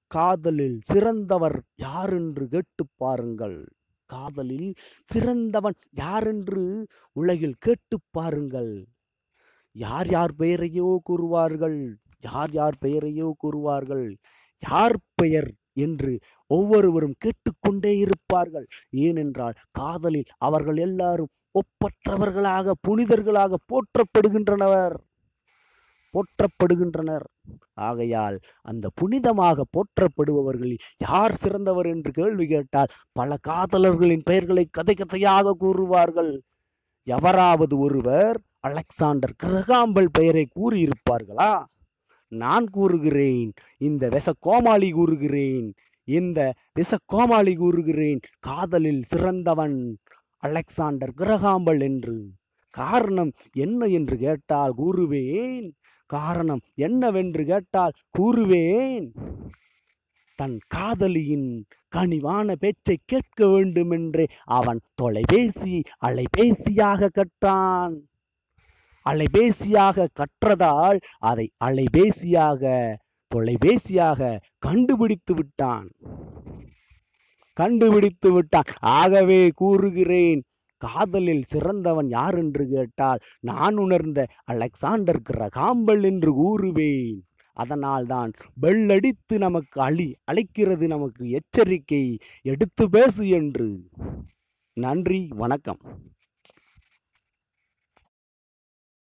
காதலில் சிறந்தவர் யாரென்று கேட்டுப் பாருங்கள் காதலில் சிறந்தவன் யாரென்று உலகில் கேட்டுப் பாருங்கள் யார் யார் பெயரையோ கூறுவார்கள் யார் யார் பெயரையோ கூறுவார்கள் யார் பெயர் என்று ஒவ்வொருவரும் கேட்டுக்கொண்டே இருப்பார்கள் ஏனென்றால் காதலில் அவர்கள் எல்லாரும் ஒப்பற்றவர்களாக புனிதர்களாக போற்றப்படுகின்றனர் போற்றப்படுகின்றனர் ஆகையால் அந்த புனிதமாக போற்றப்படுபவர்களில் யார் சிறந்தவர் என்று கேள்வி கேட்டால் பல காதலர்களின் பெயர்களை கதை கதையாக கூறுவார்கள் எவராவது ஒருவர் அலெக்சாண்டர் கிரகாம்பல் பெயரை கூறியிருப்பார்களா நான் கூறுகிறேன் இந்த வெச கோமாளி கூறுகிறேன் இந்த விச கோமாளி கூறுகிறேன் காதலில் சிறந்தவன் அலெக்சாண்டர் கிரகாம்பல் என்று காரணம் என்ன என்று கேட்டால் கூறுவேன் காரணம் என்னவென்று கேட்டால் கூறுவேன் தன் காதலியின் கனிவான பேச்சை கேட்க வேண்டுமென்றே அவன் தொலைபேசி அலைபேசியாக கற்றான் அலைபேசியாக கற்றதால் அதை அலைபேசியாக தொலைபேசியாக கண்டுபிடித்து விட்டான் கண்டுபிடித்து விட்டான் ஆகவே கூறுகிறேன் காதலில் சிறந்தவன் யார் என்று கேட்டால் நான் உணர்ந்த அலெக்சாண்டர் கிரகாம்பல் என்று கூறுவேன் அதனால்தான் பெல்லடித்து நமக்கு அழி அழைக்கிறது நமக்கு எச்சரிக்கை எடுத்து பேசு என்று நன்றி வணக்கம்